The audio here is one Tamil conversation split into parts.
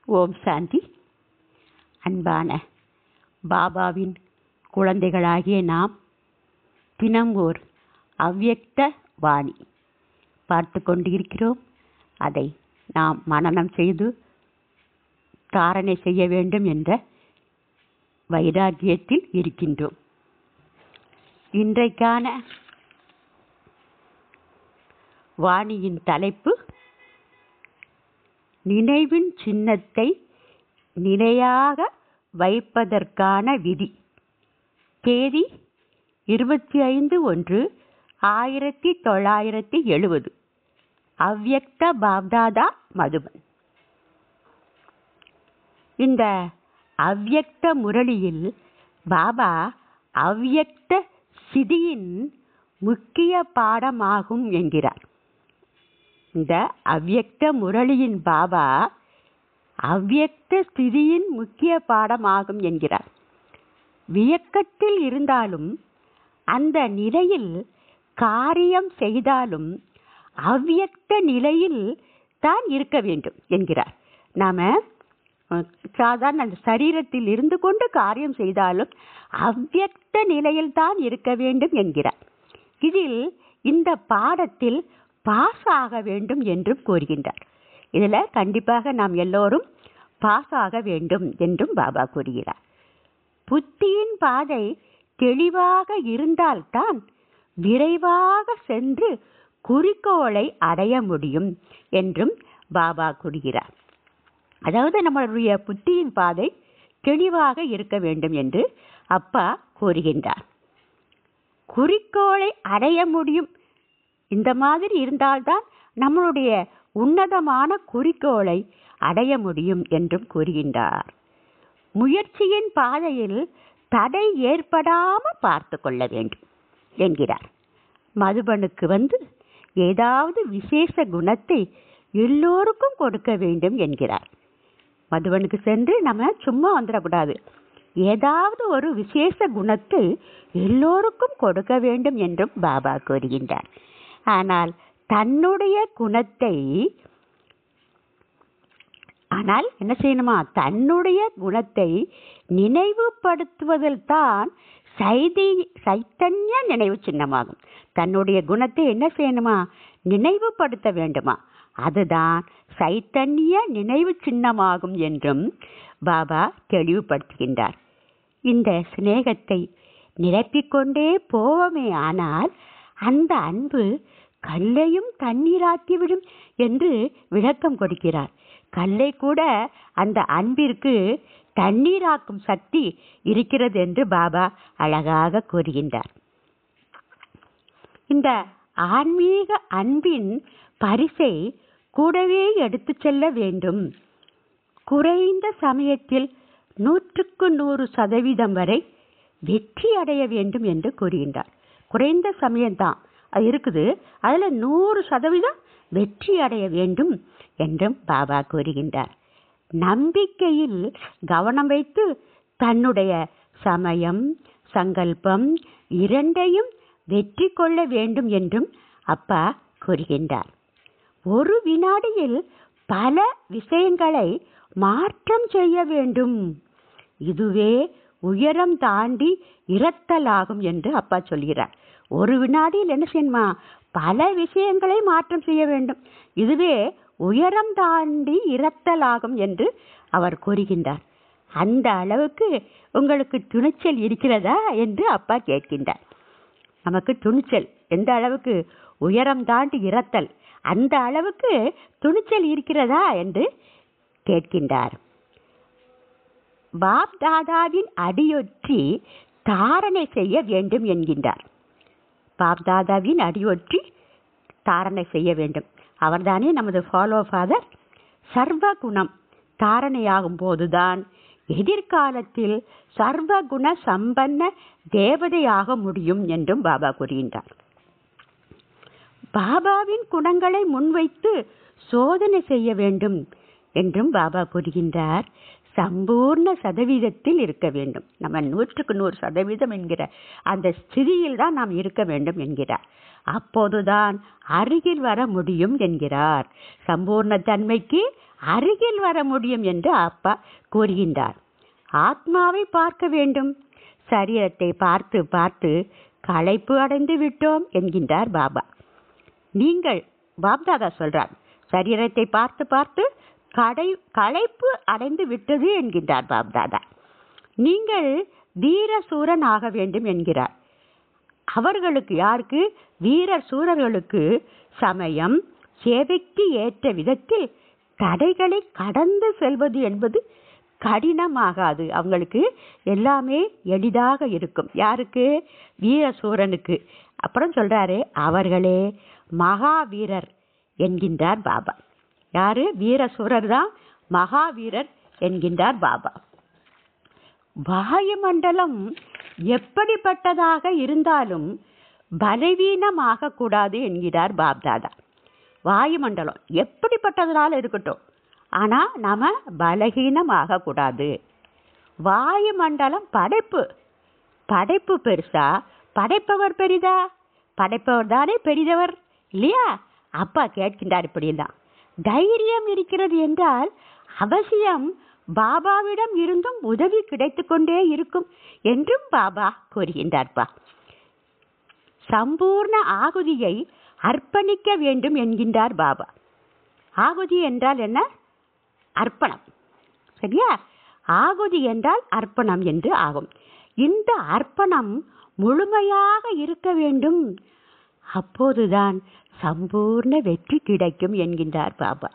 ஓம் சாந்தி அன்பான பாபாவின் குழந்தைகளாகிய நாம் தினம் ஓர் அவ்யக்த வாணி பார்த்து கொண்டிருக்கிறோம் அதை நாம் மனனம் செய்து தாரணை செய்ய வேண்டும் என்ற வைராக்கியத்தில் இருக்கின்றோம் இன்றைக்கான வாணியின் தலைப்பு நினைவின் சின்னத்தை நிலையாக வைப்பதற்கான விதி தேதி இருபத்தி ஐந்து ஒன்று ஆயிரத்தி தொள்ளாயிரத்தி எழுபது அவ்யக்த பாப்தாதா மதுபன் இந்த அவ்யக்த முரளியில் பாபா அவ்யக்த சிதியின் முக்கிய பாடமாகும் என்கிறார் இந்த அவ்யக்த முரளியின் பாபா அவ்யக்த ஸ்திதியின் முக்கிய பாடமாகும் என்கிறார் வியக்கத்தில் இருந்தாலும் அந்த நிலையில் காரியம் செய்தாலும் அவ்யக்த நிலையில் தான் இருக்க வேண்டும் என்கிறார் நாம சாதாரண அந்த சரீரத்தில் இருந்து கொண்டு காரியம் செய்தாலும் அவ்யக்த நிலையில் தான் இருக்க வேண்டும் என்கிறார் இதில் இந்த பாடத்தில் பாஸ் ஆக வேண்டும் என்றும் கூறுகின்றார் இதில் கண்டிப்பாக நாம் எல்லோரும் பாஸ் ஆக வேண்டும் என்றும் பாபா கூறுகிறார் புத்தியின் பாதை தெளிவாக இருந்தால்தான் விரைவாக சென்று குறிக்கோளை அடைய முடியும் என்றும் பாபா கூறுகிறார் அதாவது நம்மளுடைய புத்தியின் பாதை தெளிவாக இருக்க வேண்டும் என்று அப்பா கூறுகின்றார் குறிக்கோளை அடைய முடியும் இந்த மாதிரி இருந்தால்தான் நம்மளுடைய உன்னதமான குறிக்கோளை அடைய முடியும் என்றும் கூறுகின்றார் முயற்சியின் பாதையில் தடை ஏற்படாமல் பார்த்து கொள்ள வேண்டும் என்கிறார் மதுபனுக்கு வந்து ஏதாவது விசேஷ குணத்தை எல்லோருக்கும் கொடுக்க வேண்டும் என்கிறார் மதுவனுக்கு சென்று நம்ம சும்மா வந்துடக்கூடாது ஏதாவது ஒரு விசேஷ குணத்தை எல்லோருக்கும் கொடுக்க வேண்டும் என்றும் பாபா கூறுகின்றார் ஆனால் தன்னுடைய குணத்தை ஆனால் என்ன செய்யணுமா தன்னுடைய குணத்தை நினைவுபடுத்துவதில் தான் சைதி சைத்தன்ய நினைவு சின்னமாகும் தன்னுடைய குணத்தை என்ன செய்யணுமா நினைவுபடுத்த வேண்டுமா அதுதான் சைத்தன்ய நினைவு சின்னமாகும் என்றும் பாபா தெளிவுபடுத்துகின்றார் இந்த சிநேகத்தை நிரப்பிக்கொண்டே போவோமே ஆனால் அந்த அன்பு கல்லையும் தண்ணீராக்கிவிடும் என்று விளக்கம் கொடுக்கிறார் கல்லை கூட அந்த அன்பிற்கு தண்ணீராக்கும் சக்தி இருக்கிறது என்று பாபா அழகாக கூறுகின்றார் இந்த ஆன்மீக அன்பின் பரிசை கூடவே எடுத்து செல்ல வேண்டும் குறைந்த சமயத்தில் நூற்றுக்கு நூறு சதவீதம் வரை வெற்றி அடைய வேண்டும் என்று கூறுகின்றார் குறைந்த சமயம்தான் அது இருக்குது அதில் நூறு சதவீதம் வெற்றி அடைய வேண்டும் என்றும் பாபா கூறுகின்றார் நம்பிக்கையில் கவனம் வைத்து தன்னுடைய சமயம் சங்கல்பம் இரண்டையும் வெற்றி கொள்ள வேண்டும் என்றும் அப்பா கூறுகின்றார் ஒரு வினாடியில் பல விஷயங்களை மாற்றம் செய்ய வேண்டும் இதுவே உயரம் தாண்டி இரத்தலாகும் என்று அப்பா சொல்கிறார் ஒரு வினாடியில் என்ன செய்யணுமா பல விஷயங்களை மாற்றம் செய்ய வேண்டும் இதுவே உயரம் தாண்டி இரத்தலாகும் என்று அவர் கூறுகின்றார் அந்த அளவுக்கு உங்களுக்கு துணிச்சல் இருக்கிறதா என்று அப்பா கேட்கின்றார் நமக்கு துணிச்சல் எந்த அளவுக்கு உயரம் தாண்டி இரத்தல் அந்த அளவுக்கு துணிச்சல் இருக்கிறதா என்று கேட்கின்றார் பாப் தாதாவின் அடியொற்றி தாரணை செய்ய வேண்டும் என்கின்றார் பாப் தாதாவின் அடியொற்றி தாரணை செய்ய வேண்டும் அவர்தானே நமது ஃபாலோ ஃபாதர் சர்வ குணம் தாரணையாகும் போதுதான் எதிர்காலத்தில் சர்வகுண சம்பன்ன தேவதையாக முடியும் என்றும் பாபா கூறுகின்றார் பாபாவின் குணங்களை முன்வைத்து சோதனை செய்ய வேண்டும் என்றும் பாபா கூறுகின்றார் சம்பூர்ண சதவீதத்தில் இருக்க வேண்டும் நம்ம நூற்றுக்கு நூறு சதவீதம் என்கிற அந்த ஸ்திதியில் தான் நாம் இருக்க வேண்டும் என்கிறார் அப்போதுதான் அருகில் வர முடியும் என்கிறார் சம்பூர்ண தன்மைக்கு அருகில் வர முடியும் என்று அப்பா கூறுகின்றார் ஆத்மாவை பார்க்க வேண்டும் சரீரத்தை பார்த்து பார்த்து களைப்பு அடைந்து விட்டோம் என்கின்றார் பாபா நீங்கள் பாப்தாதா சொல்றார் சரீரத்தை பார்த்து பார்த்து கடை களைப்பு அடைந்து விட்டது என்கின்றார் பாப்தாதா நீங்கள் வீர சூரன் ஆக வேண்டும் என்கிறார் அவர்களுக்கு யாருக்கு வீரர் சூரர்களுக்கு சமயம் சேவைக்கு ஏற்ற விதத்தில் தடைகளை கடந்து செல்வது என்பது கடினமாகாது அவங்களுக்கு எல்லாமே எளிதாக இருக்கும் யாருக்கு வீரசூரனுக்கு அப்புறம் சொல்றாரு அவர்களே மகாவீரர் என்கின்றார் பாபா யாரு வீரசூரர் தான் மகாவீரர் என்கின்றார் பாபா வாயுமண்டலம் எப்படிப்பட்டதாக இருந்தாலும் பலவீனமாக கூடாது என்கிறார் பாப்தாதா வாயுமண்டலம் எப்படிப்பட்டதனால இருக்கட்டும் ஆனா நாம பலகீனமாக கூடாது வாயுமண்டலம் படைப்பு படைப்பு பெருசா படைப்பவர் பெரிதா படைப்பவர் தானே பெரிதவர் இல்லையா அப்பா கேட்கின்றார் இப்படியெல்லாம் தைரியம் இருக்கிறது என்றால் அவசியம் பாபாவிடம் இருந்தும் உதவி கிடைத்துக் கொண்டே இருக்கும் என்றும் பாபா கூறுகின்றார்ப்பா சம்பூர்ண ஆகுதியை அர்ப்பணிக்க வேண்டும் என்கின்றார் பாபா ஆகுதி என்றால் என்ன அர்ப்பணம் சரியா ஆகுதி என்றால் அர்ப்பணம் என்று ஆகும் இந்த அர்ப்பணம் முழுமையாக இருக்க வேண்டும் அப்போதுதான் சம்பூர்ண வெற்றி கிடைக்கும் என்கின்றார் பாபா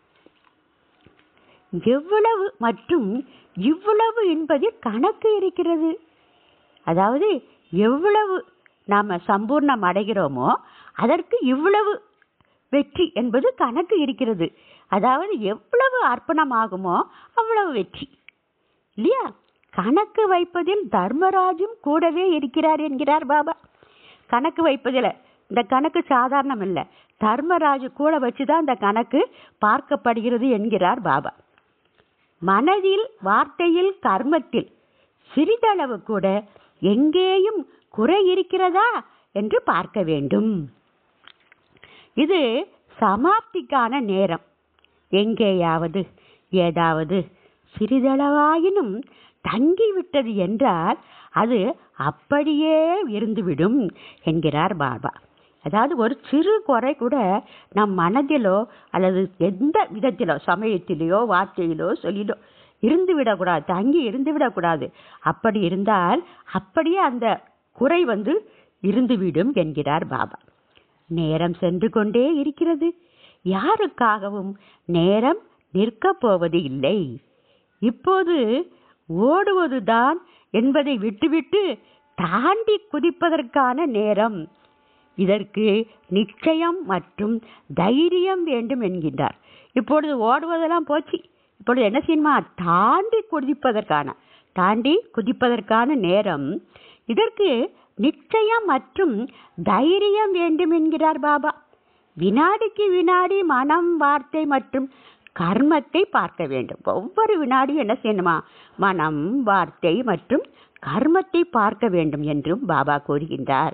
எவ்வளவு மற்றும் இவ்வளவு என்பதில் கணக்கு இருக்கிறது அதாவது எவ்வளவு நாம சம்பூர்ணம் அடைகிறோமோ அதற்கு இவ்வளவு வெற்றி என்பது கணக்கு இருக்கிறது அதாவது எவ்வளவு அர்ப்பணமாகுமோ அவ்வளவு வெற்றி இல்லையா கணக்கு வைப்பதில் தர்மராஜும் கூடவே இருக்கிறார் என்கிறார் பாபா கணக்கு வைப்பதில் இந்த கணக்கு சாதாரணம் இல்லை தர்மராஜு கூட வச்சுதான் இந்த கணக்கு பார்க்கப்படுகிறது என்கிறார் பாபா மனதில் வார்த்தையில் கர்மத்தில் சிறிதளவு கூட எங்கேயும் குறை இருக்கிறதா என்று பார்க்க வேண்டும் இது சமாப்திக்கான நேரம் எங்கேயாவது ஏதாவது சிறிதளவாயினும் தங்கிவிட்டது என்றால் அது அப்படியே இருந்துவிடும் என்கிறார் பாபா அதாவது ஒரு சிறு குறை கூட நம் மனதிலோ அல்லது எந்த விதத்திலோ சமயத்திலேயோ வார்த்தையிலோ சொல்லிலோ இருந்து விடக்கூடாது தங்கி இருந்து விடக்கூடாது அப்படி இருந்தால் அப்படியே அந்த குறை வந்து இருந்துவிடும் என்கிறார் பாபா நேரம் சென்று கொண்டே இருக்கிறது யாருக்காகவும் நேரம் நிற்கப் போவது இல்லை இப்போது ஓடுவதுதான் என்பதை விட்டுவிட்டு தாண்டி குதிப்பதற்கான நேரம் இதற்கு நிச்சயம் மற்றும் தைரியம் வேண்டும் என்கின்றார் இப்பொழுது ஓடுவதெல்லாம் போச்சு இப்பொழுது என்ன செய்யணுமா தாண்டி குதிப்பதற்கான தாண்டி குதிப்பதற்கான நேரம் இதற்கு நிச்சயம் மற்றும் தைரியம் வேண்டும் என்கிறார் பாபா வினாடிக்கு வினாடி மனம் வார்த்தை மற்றும் கர்மத்தை பார்க்க வேண்டும் ஒவ்வொரு வினாடியும் என்ன செய்யணுமா மனம் வார்த்தை மற்றும் கர்மத்தை பார்க்க வேண்டும் என்றும் பாபா கூறுகின்றார்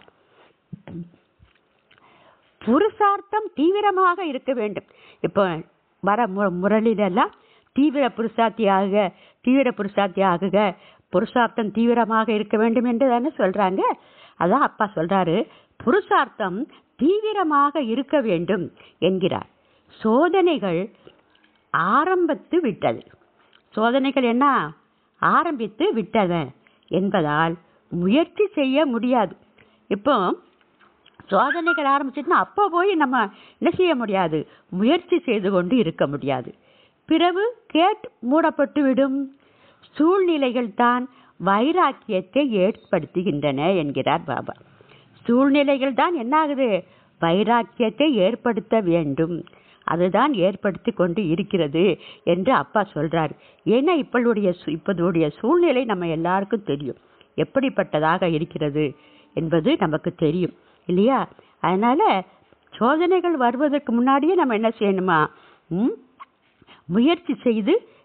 புருஷார்த்தம் தீவிரமாக இருக்க வேண்டும் இப்போ வர மு முரளிலெல்லாம் தீவிர புருஷார்த்தி ஆகுக தீவிர புருஷார்த்தி ஆகுக புருஷார்த்தம் தீவிரமாக இருக்க வேண்டும் என்று தானே சொல்றாங்க அதான் அப்பா சொல்றாரு புருஷார்த்தம் தீவிரமாக இருக்க வேண்டும் என்கிறார் சோதனைகள் ஆரம்பித்து விட்டது சோதனைகள் என்ன ஆரம்பித்து விட்டது என்பதால் முயற்சி செய்ய முடியாது இப்போ சோதனைகள் ஆரம்பிச்சிட்டுனா அப்போ போய் நம்ம என்ன செய்ய முடியாது முயற்சி செய்து கொண்டு இருக்க முடியாது பிறகு கேட் மூடப்பட்டு விடும் சூழ்நிலைகள் தான் வைராக்கியத்தை ஏற்படுத்துகின்றன என்கிறார் பாபா சூழ்நிலைகள் தான் என்னாகுது வைராக்கியத்தை ஏற்படுத்த வேண்டும் அதுதான் ஏற்படுத்தி கொண்டு இருக்கிறது என்று அப்பா சொல்றார் ஏன்னா இப்பளுடைய இப்போதைய சூழ்நிலை நம்ம எல்லாருக்கும் தெரியும் எப்படிப்பட்டதாக இருக்கிறது என்பது நமக்கு தெரியும் இல்லையா அதனால சோதனைகள் வருவதற்கு முன்னாடியே நம்ம என்ன செய்யணுமா ம் முயற்சி செய்து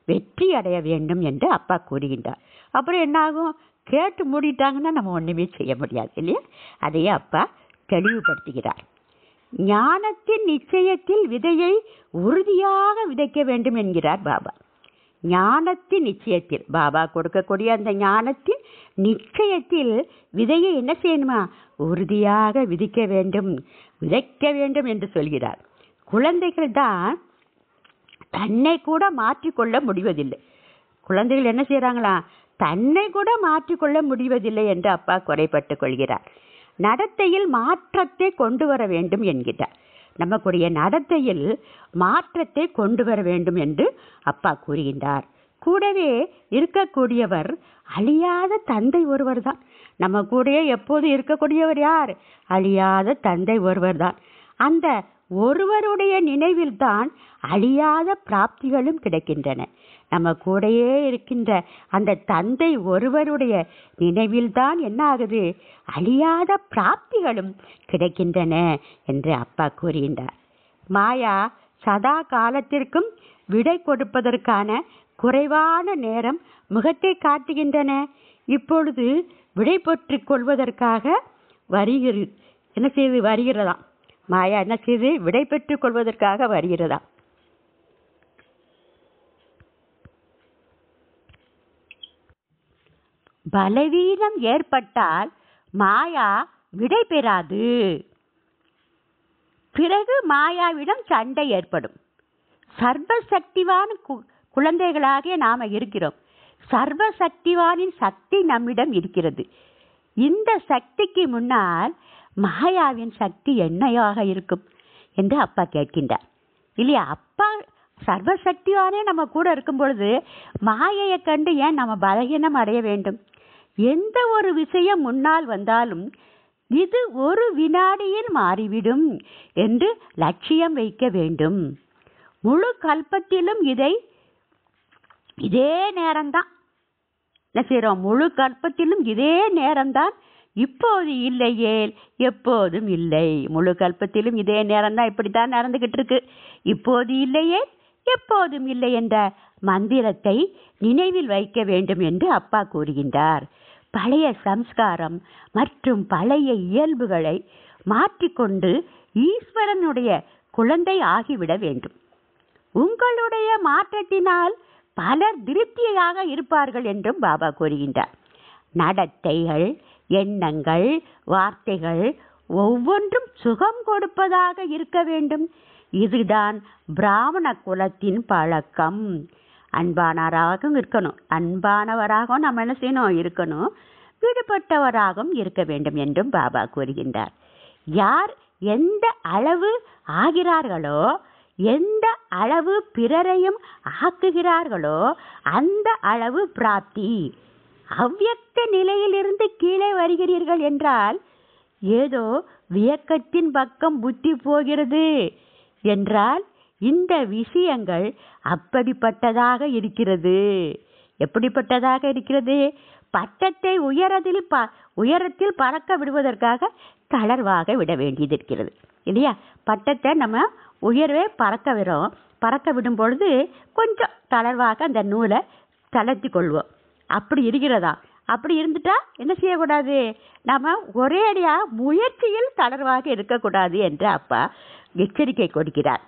வெற்றி அடைய வேண்டும் என்று அப்பா கூறுகின்றார் அப்புறம் என்ன ஆகும் கேட்டு மூடிட்டாங்கன்னா நம்ம ஒண்ணுமே செய்ய முடியாது இல்லையா அதையே அப்பா தெளிவுபடுத்துகிறார் ஞானத்தின் நிச்சயத்தில் விதையை உறுதியாக விதைக்க வேண்டும் என்கிறார் பாபா ஞானத்தின் நிச்சயத்தில் பாபா கொடுக்கக்கூடிய அந்த ஞானத்தின் நிச்சயத்தில் விதையை என்ன செய்யணுமா உறுதியாக விதிக்க வேண்டும் விதைக்க வேண்டும் என்று சொல்கிறார் குழந்தைகள் தான் தன்னை கூட மாற்றிக்கொள்ள முடிவதில்லை குழந்தைகள் என்ன செய்றாங்களா தன்னை கூட மாற்றிக்கொள்ள முடிவதில்லை என்று அப்பா குறைப்பட்டுக் கொள்கிறார் நடத்தையில் மாற்றத்தை கொண்டு வர வேண்டும் என்கிறார் நமக்குடைய நடத்தையில் மாற்றத்தை கொண்டு வர வேண்டும் என்று அப்பா கூறுகின்றார் கூடவே இருக்கக்கூடியவர் அழியாத தந்தை ஒருவர் தான் நம்ம கூடயே எப்போது இருக்கக்கூடியவர் யார் அழியாத தந்தை ஒருவர் தான் அந்த ஒருவருடைய நினைவில்தான் அழியாத பிராப்திகளும் கிடைக்கின்றன நம்ம கூடயே இருக்கின்ற அந்த தந்தை ஒருவருடைய நினைவில்தான் என்ன ஆகுது அழியாத பிராப்திகளும் கிடைக்கின்றன என்று அப்பா கூறுகின்றார் மாயா சதா காலத்திற்கும் விடை கொடுப்பதற்கான குறைவான நேரம் முகத்தை காட்டுகின்றன இப்பொழுது விடை பெற்றுக் கொள்வதற்காக வருகிறது என்ன செய்து வருகிறதாம் மாயா என்ன செய்து விடை பெற்றுக் கொள்வதற்காக வருகிறதாம் பலவீனம் ஏற்பட்டால் மாயா விடை பெறாது பிறகு மாயாவிடம் சண்டை ஏற்படும் சர்வசக்திவான கு- குழந்தைகளாக நாம இருக்கிறோம் சர்வசக்திவானின் சக்தி நம்மிடம் இருக்கிறது இந்த சக்திக்கு முன்னால் மாயாவின் சக்தி என்னையாக இருக்கும் என்று அப்பா கேட்கின்றார் இல்லையா அப்பா சர்வசக்திவானே நம்ம கூட இருக்கும் பொழுது மாயையை கண்டு ஏன் நம்ம பலகீனம் அடைய வேண்டும் எந்த ஒரு விஷயம் முன்னால் வந்தாலும் இது ஒரு வினாடியில் மாறிவிடும் என்று லட்சியம் வைக்க வேண்டும் முழு கல்பத்திலும் இதை இதே நேரம்தான் என்ன செய்றோம் முழு கல்பத்திலும் இதே நேரம்தான் இப்போது இல்லையேல் எப்போதும் இல்லை முழு கல்பத்திலும் இதே நேரம்தான் இப்படித்தான் நடந்துகிட்டு இருக்கு இப்போது இல்லையே எப்போதும் இல்லை என்ற மந்திரத்தை நினைவில் வைக்க வேண்டும் என்று அப்பா கூறுகின்றார் பழைய சம்ஸ்காரம் மற்றும் பழைய இயல்புகளை மாற்றிக்கொண்டு ஈஸ்வரனுடைய குழந்தை ஆகிவிட வேண்டும் உங்களுடைய மாற்றத்தினால் பலர் திருப்தியாக இருப்பார்கள் என்றும் பாபா கூறுகின்றார் நடத்தைகள் எண்ணங்கள் வார்த்தைகள் ஒவ்வொன்றும் சுகம் கொடுப்பதாக இருக்க வேண்டும் இதுதான் பிராமண குலத்தின் பழக்கம் அன்பானவராகவும் இருக்கணும் அன்பானவராகவும் நம்ம என்ன செய்யணும் இருக்கணும் விடுபட்டவராகவும் இருக்க வேண்டும் என்றும் பாபா கூறுகின்றார் யார் எந்த அளவு ஆகிறார்களோ எந்த அளவு பிறரையும் ஆக்குகிறார்களோ அந்த அளவு பிராப்தி அவ்யக்த நிலையிலிருந்து கீழே வருகிறீர்கள் என்றால் ஏதோ வியக்கத்தின் பக்கம் புத்தி போகிறது என்றால் இந்த விஷயங்கள் அப்படிப்பட்டதாக இருக்கிறது எப்படிப்பட்டதாக இருக்கிறது பட்டத்தை உயரத்தில் ப உயரத்தில் பறக்க விடுவதற்காக தளர்வாக விட வேண்டியது இருக்கிறது இல்லையா பட்டத்தை நம்ம உயர்வே பறக்க விடுறோம் பறக்க விடும் பொழுது கொஞ்சம் தளர்வாக அந்த நூலை தளர்த்தி கொள்வோம் அப்படி இருக்கிறதா அப்படி இருந்துட்டா என்ன செய்யக்கூடாது நம்ம ஒரே அடியா முயற்சியில் தளர்வாக இருக்கக்கூடாது என்று அப்பா எச்சரிக்கை கொடுக்கிறார்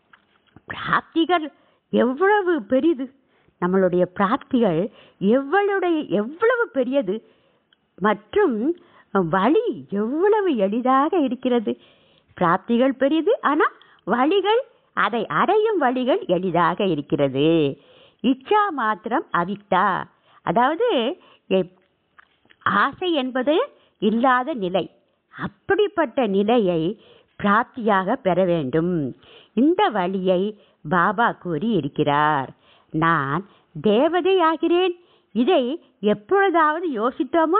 பிராப்திகள் எவ்வளவு பெரிது நம்மளுடைய பிராப்திகள் எவ்வளவுடைய எவ்வளவு பெரியது மற்றும் வழி எவ்வளவு எளிதாக இருக்கிறது பிராப்திகள் பெரியது ஆனால் வழிகள் அதை அடையும் வழிகள் எளிதாக இருக்கிறது இச்சா மாத்திரம் அவித்தா அதாவது எ- ஆசை என்பது இல்லாத நிலை அப்படிப்பட்ட நிலையை பிராப்தியாக பெற வேண்டும் இந்த வழியை பாபா கூறி இருக்கிறார் நான் தேவதையாகிறேன் இதை எப்பொழுதாவது யோசித்தோமா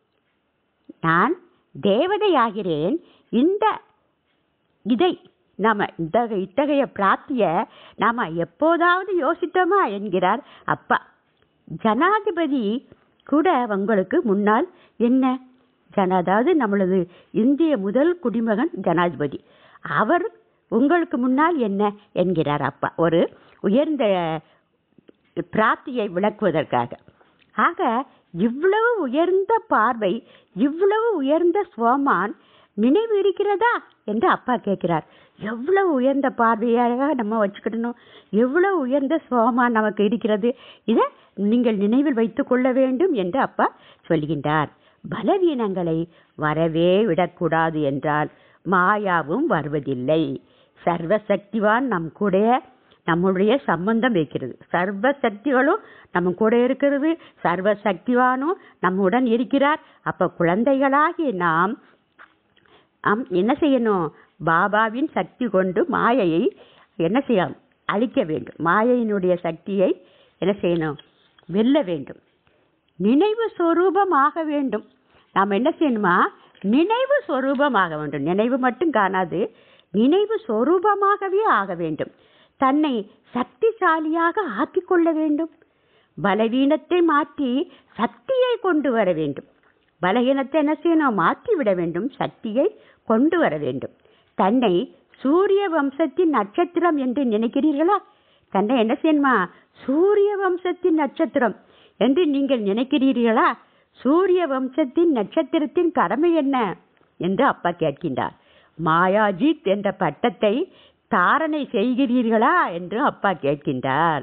நான் தேவதையாகிறேன் இந்த இதை நாம இந்த இத்தகைய பிராப்திய நாம எப்போதாவது யோசித்தோமா என்கிறார் அப்பா ஜனாதிபதி கூட உங்களுக்கு முன்னால் என்ன ஜன அதாவது நம்மளது இந்திய முதல் குடிமகன் ஜனாதிபதி அவர் உங்களுக்கு முன்னால் என்ன என்கிறார் அப்பா ஒரு உயர்ந்த பிராப்தியை விளக்குவதற்காக ஆக இவ்வளவு உயர்ந்த பார்வை இவ்வளவு உயர்ந்த சோமான் நினைவு இருக்கிறதா என்று அப்பா கேட்கிறார் எவ்வளவு உயர்ந்த பார்வையாக நம்ம வச்சுக்கிடணும் எவ்வளவு உயர்ந்த சோமான் நமக்கு இருக்கிறது இதை நீங்கள் நினைவில் வைத்துக் கொள்ள வேண்டும் என்று அப்பா சொல்கின்றார் பலவீனங்களை வரவே விடக்கூடாது என்றால் மாயாவும் வருவதில்லை சர்வசக்திவான் நம் கூட நம்முடைய சம்பந்தம் வைக்கிறது சர்வ சக்திகளும் நம்ம கூட இருக்கிறது சர்வ சக்திவானும் நம்முடன் இருக்கிறார் அப்ப குழந்தைகளாகி நாம் ஆம் என்ன செய்யணும் பாபாவின் சக்தி கொண்டு மாயையை என்ன செய்யலாம் அழிக்க வேண்டும் மாயையினுடைய சக்தியை என்ன செய்யணும் வெல்ல வேண்டும் நினைவு சொரூபமாக வேண்டும் நாம் என்ன செய்யணுமா நினைவு சொரூபமாக வேண்டும் நினைவு மட்டும் காணாது நினைவு சொரூபமாகவே ஆக வேண்டும் தன்னை சக்திசாலியாக ஆக்கிக் கொள்ள வேண்டும் பலவீனத்தை மாற்றி சக்தியை கொண்டு வர வேண்டும் பலகீனத்தை என்ன செய்யணும் மாற்றி விட வேண்டும் சக்தியை கொண்டு வர வேண்டும் தன்னை சூரிய வம்சத்தின் நட்சத்திரம் என்று நினைக்கிறீர்களா தன்னை என்ன செய்யணுமா சூரிய வம்சத்தின் நட்சத்திரம் என்று நீங்கள் நினைக்கிறீர்களா சூரிய வம்சத்தின் நட்சத்திரத்தின் கடமை என்ன என்று அப்பா கேட்கின்றார் மாயாஜித் என்ற பட்டத்தை தாரணை செய்கிறீர்களா என்று அப்பா கேட்கின்றார்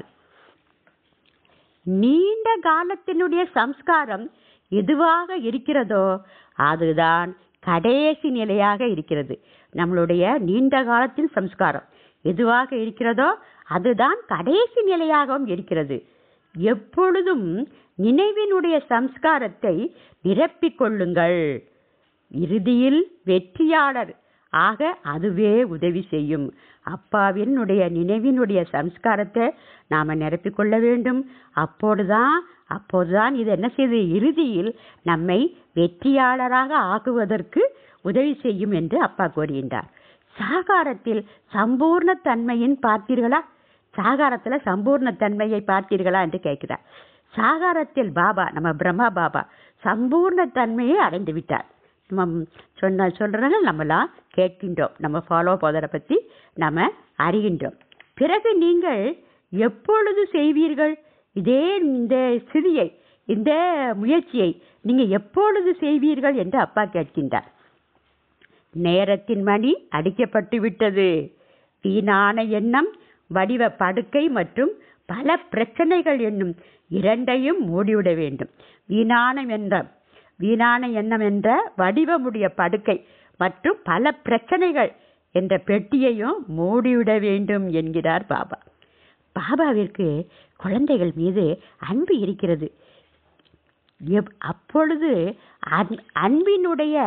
நீண்ட காலத்தினுடைய சம்ஸ்காரம் எதுவாக இருக்கிறதோ அதுதான் கடைசி நிலையாக இருக்கிறது நம்மளுடைய நீண்ட காலத்தின் சம்ஸ்காரம் எதுவாக இருக்கிறதோ அதுதான் கடைசி நிலையாகவும் இருக்கிறது எப்பொழுதும் நினைவினுடைய சம்ஸ்காரத்தை நிரப்பிக் கொள்ளுங்கள் இறுதியில் வெற்றியாளர் ஆக அதுவே உதவி செய்யும் அப்பாவினுடைய நினைவினுடைய சம்ஸ்காரத்தை நாம் நிரப்பிக் கொள்ள வேண்டும் அப்போதுதான் அப்போதுதான் இது என்ன செய்து இறுதியில் நம்மை வெற்றியாளராக ஆக்குவதற்கு உதவி செய்யும் என்று அப்பா கூறுகின்றார் சாகாரத்தில் சம்பூர்ண தன்மையின் பார்த்தீர்களா சாகாரத்தில் சம்பூர்ண தன்மையை பார்த்தீர்களா என்று கேட்கிறார் சாகாரத்தில் பாபா நம்ம பிரம்மா பாபா சம்பூர்ண தன்மையை அடைந்து விட்டார் நம்ம சொன்ன சொல்கிறத நம்மளாம் கேட்கின்றோம் நம்ம ஃபாலோ போதரை பற்றி நம்ம அறிகின்றோம் பிறகு நீங்கள் எப்பொழுது செய்வீர்கள் இதே இந்த சிறியை இந்த முயற்சியை நீங்கள் எப்பொழுது செய்வீர்கள் என்று அப்பா கேட்கின்றார் நேரத்தின் மணி அடிக்கப்பட்டு விட்டது வீணான எண்ணம் வடிவ படுக்கை மற்றும் பல பிரச்சனைகள் என்னும் இரண்டையும் மூடிவிட வேண்டும் வீணான எண்ணம் வீணான எண்ணம் என்ற வடிவமுடைய படுக்கை மற்றும் பல பிரச்சனைகள் என்ற பெட்டியையும் மூடிவிட வேண்டும் என்கிறார் பாபா பாபாவிற்கு குழந்தைகள் மீது அன்பு இருக்கிறது எப்- அப்பொழுது அன்- அன்பினுடைய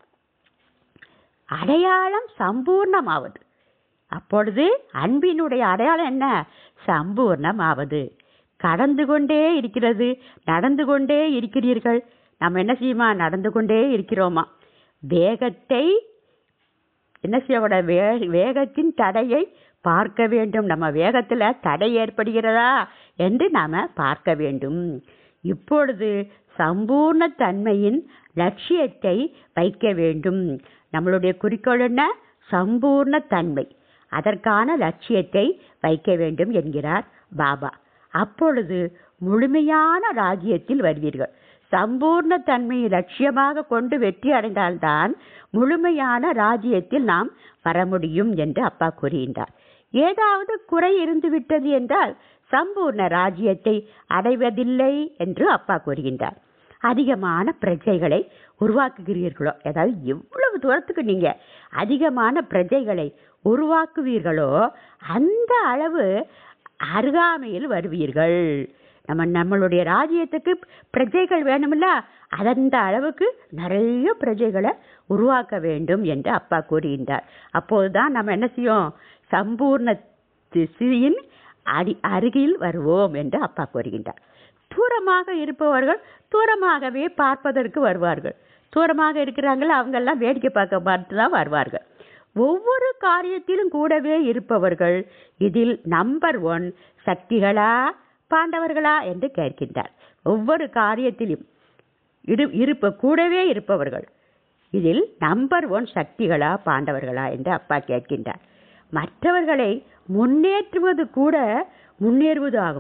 அடையாளம் சம்பூர்ணமாவது அப்பொழுது அன்பினுடைய அடையாளம் என்ன சம்பூர்ணமாவது கடந்து கொண்டே இருக்கிறது நடந்து கொண்டே இருக்கிறீர்கள் நம்ம என்ன செய்யுமா நடந்து கொண்டே இருக்கிறோமா வேகத்தை என்ன செய்யக்கூட வே வேகத்தின் தடையை பார்க்க வேண்டும் நம்ம வேகத்தில் தடை ஏற்படுகிறதா என்று நாம் பார்க்க வேண்டும் இப்பொழுது சம்பூர்ண தன்மையின் லட்சியத்தை வைக்க வேண்டும் நம்மளுடைய குறிக்கோள் என்ன சம்பூர்ண தன்மை அதற்கான லட்சியத்தை வைக்க வேண்டும் என்கிறார் பாபா அப்பொழுது முழுமையான ராஜ்யத்தில் வருவீர்கள் சம்பூர்ண தன்மையை லட்சியமாக கொண்டு வெற்றி அடைந்தால்தான் முழுமையான ராஜ்யத்தில் நாம் வர முடியும் என்று அப்பா கூறுகின்றார் ஏதாவது குறை இருந்து விட்டது என்றால் சம்பூர்ண ராஜ்யத்தை அடைவதில்லை என்று அப்பா கூறுகின்றார் அதிகமான பிரஜைகளை உருவாக்குகிறீர்களோ அதாவது எவ்வளவு தூரத்துக்கு நீங்க அதிகமான பிரஜைகளை உருவாக்குவீர்களோ அந்த அளவு அருகாமையில் வருவீர்கள் நம்ம நம்மளுடைய ராஜ்யத்துக்கு பிரஜைகள் வேணுமில்ல அந்த அளவுக்கு நிறைய பிரஜைகளை உருவாக்க வேண்டும் என்று அப்பா கூறுகின்றார் அப்போதுதான் நம்ம என்ன செய்யும் சம்பூர்ண சிறியின் அடி அருகில் வருவோம் என்று அப்பா கூறுகின்றார் தூரமாக இருப்பவர்கள் தூரமாகவே பார்ப்பதற்கு வருவார்கள் தூரமாக இருக்கிறாங்களோ அவங்கெல்லாம் வேடிக்கை பார்க்க பார்த்து தான் வருவார்கள் ஒவ்வொரு காரியத்திலும் கூடவே இருப்பவர்கள் இதில் நம்பர் ஒன் சக்திகளா பாண்டவர்களா என்று கேட்கின்றார் ஒவ்வொரு காரியத்திலும் இரு இருப்ப கூடவே இருப்பவர்கள் இதில் நம்பர் ஒன் சக்திகளா பாண்டவர்களா என்று அப்பா கேட்கின்றார் மற்றவர்களை முன்னேற்றுவது கூட முன்னேறுவது ஆகும்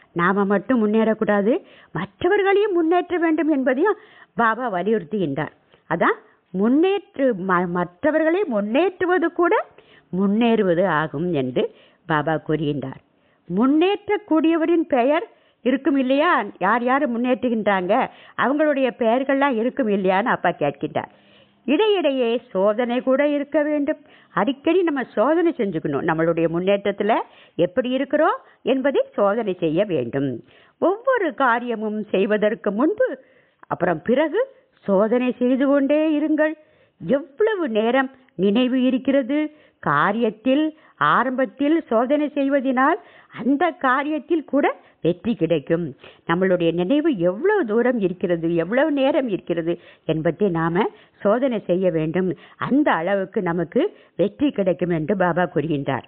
நாம மட்டும் முன்னேறக்கூடாது மற்றவர்களையும் முன்னேற்ற வேண்டும் என்பதையும் பாபா வலியுறுத்துகின்றார் அதான் முன்னேற்று ம- மற்றவர்களை முன்னேற்றுவது கூட முன்னேறுவது ஆகும் என்று பாபா கூறுகின்றார் முன்னேற்றக்கூடியவரின் பெயர் இருக்கும் இல்லையா யார் யார் முன்னேற்றுகின்றாங்க அவங்களுடைய பெயர்கள்லாம் இருக்கும் இல்லையான்னு அப்பா கேட்கின்றார் இடையிடையே சோதனை கூட இருக்க வேண்டும் அடிக்கடி நம்ம சோதனை செஞ்சுக்கணும் நம்மளுடைய முன்னேற்றத்தில் எப்படி இருக்கிறோம் என்பதை சோதனை செய்ய வேண்டும் ஒவ்வொரு காரியமும் செய்வதற்கு முன்பு அப்புறம் பிறகு சோதனை செய்து கொண்டே இருங்கள் எவ்வளவு நேரம் நினைவு இருக்கிறது காரியத்தில் ஆரம்பத்தில் சோதனை செய்வதினால் அந்த காரியத்தில் கூட வெற்றி கிடைக்கும் நம்மளுடைய நினைவு எவ்வளவு தூரம் இருக்கிறது எவ்வளவு நேரம் இருக்கிறது என்பதை நாம சோதனை செய்ய வேண்டும் அந்த அளவுக்கு நமக்கு வெற்றி கிடைக்கும் என்று பாபா கூறுகின்றார்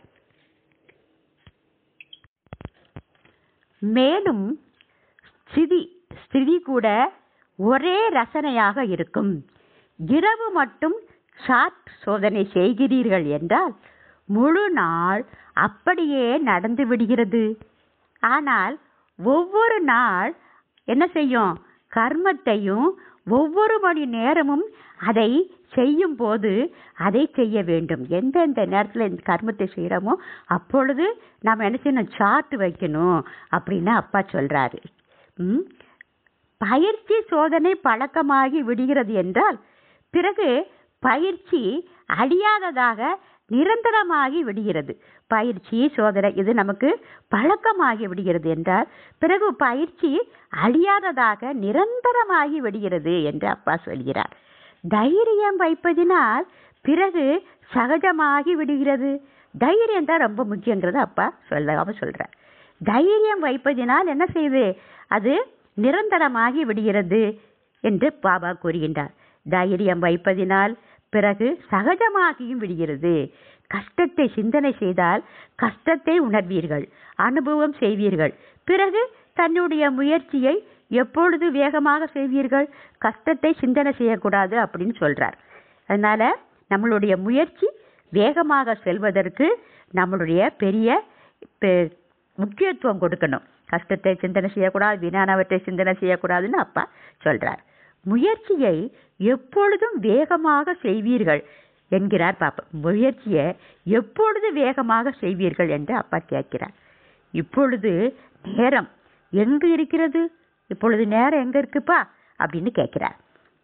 மேலும் ஸ்திதி ஸ்திதி கூட ஒரே ரசனையாக இருக்கும் இரவு மட்டும் சாட் சோதனை செய்கிறீர்கள் என்றால் முழு நாள் அப்படியே நடந்து விடுகிறது ஆனால் ஒவ்வொரு நாள் என்ன செய்யும் கர்மத்தையும் ஒவ்வொரு மணி நேரமும் அதை செய்யும் போது அதை செய்ய வேண்டும் எந்தெந்த நேரத்தில் இந்த கர்மத்தை செய்கிறோமோ அப்பொழுது நாம் என்ன செய்யணும் சார்ட் வைக்கணும் அப்படின்னு அப்பா சொல்றாரு ம் பயிற்சி சோதனை பழக்கமாகி விடுகிறது என்றால் பிறகு பயிற்சி அழியாததாக நிரந்தரமாகி விடுகிறது பயிற்சி சோதனை இது நமக்கு பழக்கமாகி விடுகிறது என்றால் பிறகு பயிற்சி அழியாததாக நிரந்தரமாகி விடுகிறது என்று அப்பா சொல்கிறார் தைரியம் வைப்பதினால் பிறகு சகஜமாகி விடுகிறது தைரியம் தான் ரொம்ப முக்கியங்கிறது அப்பா சொல்லாம சொல்றார் தைரியம் வைப்பதினால் என்ன செய்யுது அது நிரந்தரமாகி விடுகிறது என்று பாபா கூறுகின்றார் தைரியம் வைப்பதினால் பிறகு சகஜமாகியும் விடுகிறது கஷ்டத்தை சிந்தனை செய்தால் கஷ்டத்தை உணர்வீர்கள் அனுபவம் செய்வீர்கள் பிறகு தன்னுடைய முயற்சியை எப்பொழுது வேகமாக செய்வீர்கள் கஷ்டத்தை சிந்தனை செய்யக்கூடாது அப்படின்னு சொல்றார் அதனால நம்மளுடைய முயற்சி வேகமாக செல்வதற்கு நம்மளுடைய பெரிய பெ- முக்கியத்துவம் கொடுக்கணும் கஷ்டத்தை சிந்தனை செய்யக்கூடாது வீணானவற்றை சிந்தனை செய்யக்கூடாதுன்னு அப்பா சொல்றார் முயற்சியை எப்பொழுதும் வேகமாக செய்வீர்கள் என்கிறார் பாப்பா முயற்சியை எப்பொழுது வேகமாக செய்வீர்கள் என்று அப்பா கேட்கிறார் இப்பொழுது நேரம் எங்கு இருக்கிறது இப்பொழுது நேரம் எங்க இருக்குப்பா அப்படின்னு கேட்கிறார்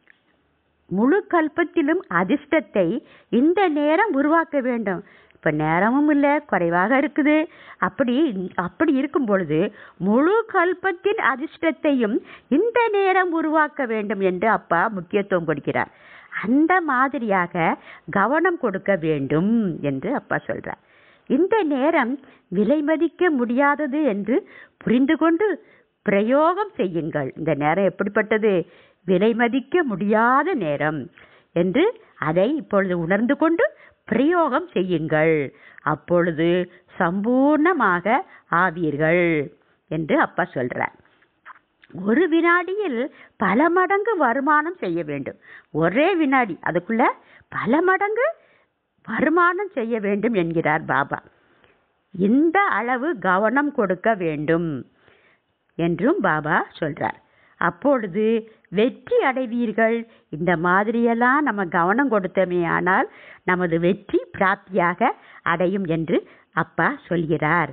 முழு கல்பத்திலும் அதிர்ஷ்டத்தை இந்த நேரம் உருவாக்க வேண்டும் இப்ப நேரமும் இல்லை குறைவாக இருக்குது அப்படி அப்படி இருக்கும் பொழுது முழு கல்பத்தின் அதிர்ஷ்டத்தையும் இந்த நேரம் உருவாக்க வேண்டும் என்று அப்பா முக்கியத்துவம் கொடுக்கிறார் அந்த மாதிரியாக கவனம் கொடுக்க வேண்டும் என்று அப்பா சொல்றார் இந்த நேரம் விலை மதிக்க முடியாதது என்று புரிந்து கொண்டு பிரயோகம் செய்யுங்கள் இந்த நேரம் எப்படிப்பட்டது விலை மதிக்க முடியாத நேரம் என்று அதை இப்பொழுது உணர்ந்து கொண்டு பிரயோகம் செய்யுங்கள் அப்பொழுது சம்பூர்ணமாக ஆவீர்கள் என்று அப்பா சொல்றார் ஒரு வினாடியில் பல மடங்கு வருமானம் செய்ய வேண்டும் ஒரே வினாடி அதுக்குள்ள பல மடங்கு வருமானம் செய்ய வேண்டும் என்கிறார் பாபா இந்த அளவு கவனம் கொடுக்க வேண்டும் என்றும் பாபா சொல்றார் அப்பொழுது வெற்றி அடைவீர்கள் இந்த மாதிரியெல்லாம் நம்ம கவனம் கொடுத்தோமே ஆனால் நமது வெற்றி பிராப்தியாக அடையும் என்று அப்பா சொல்கிறார்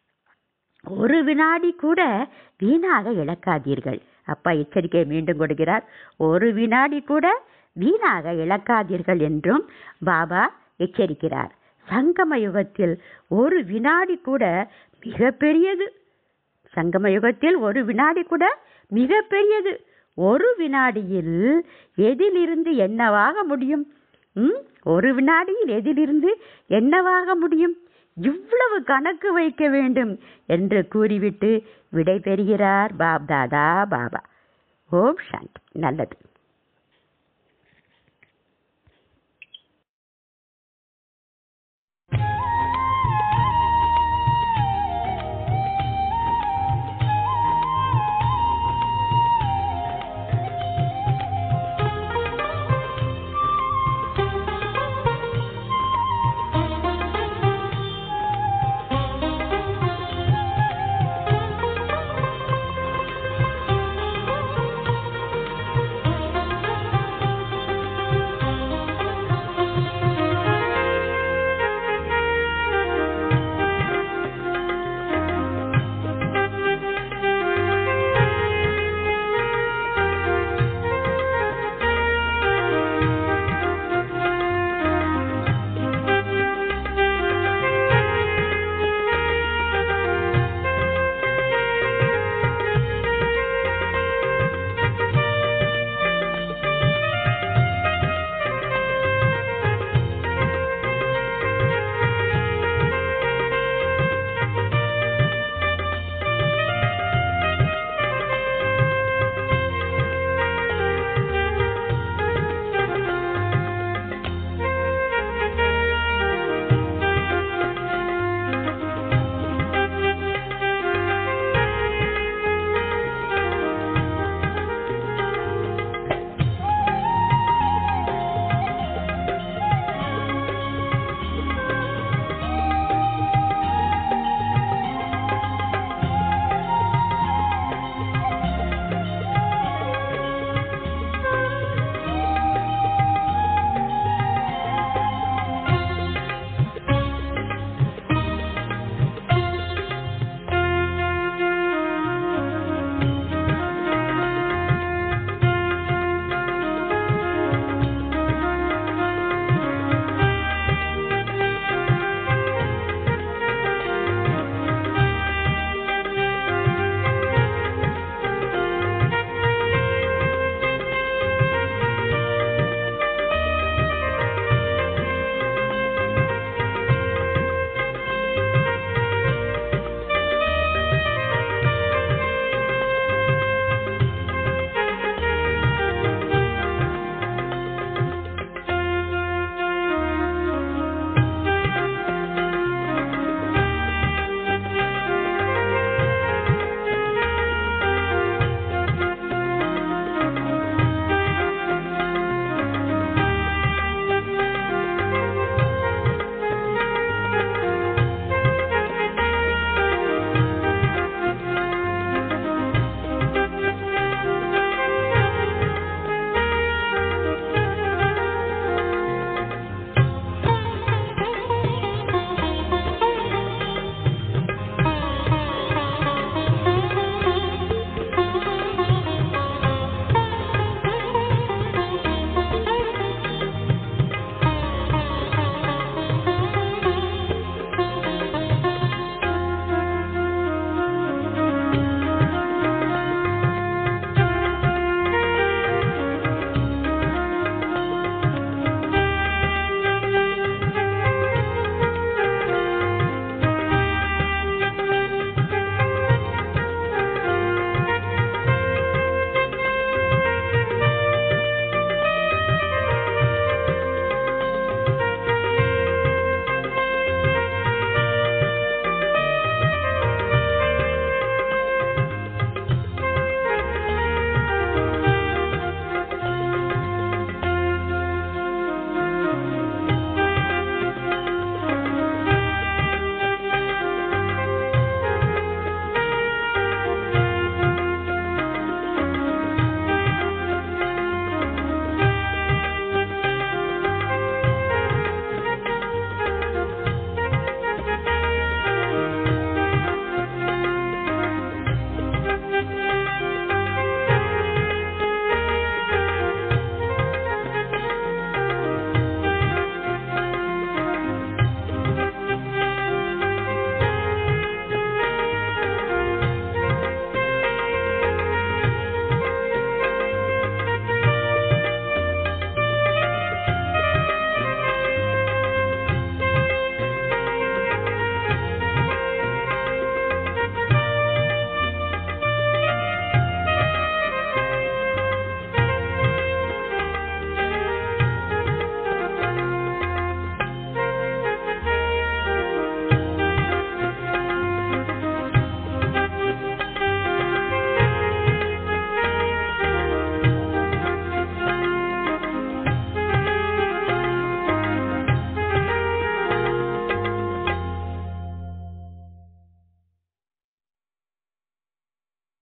ஒரு வினாடி கூட வீணாக இழக்காதீர்கள் அப்பா எச்சரிக்கை மீண்டும் கொடுக்கிறார் ஒரு வினாடி கூட வீணாக இழக்காதீர்கள் என்றும் பாபா எச்சரிக்கிறார் சங்கம யுகத்தில் ஒரு வினாடி கூட மிக பெரியது சங்கம யுகத்தில் ஒரு வினாடி கூட மிக பெரியது ஒரு வினாடியில் எதிலிருந்து என்னவாக முடியும் ம்? ஒரு வினாடியில் எதிலிருந்து என்னவாக முடியும் இவ்வளவு கணக்கு வைக்க வேண்டும் என்று கூறிவிட்டு விடை பெறுகிறார் பாப்தாதா பாபா ஓம் சாந்தி நல்லது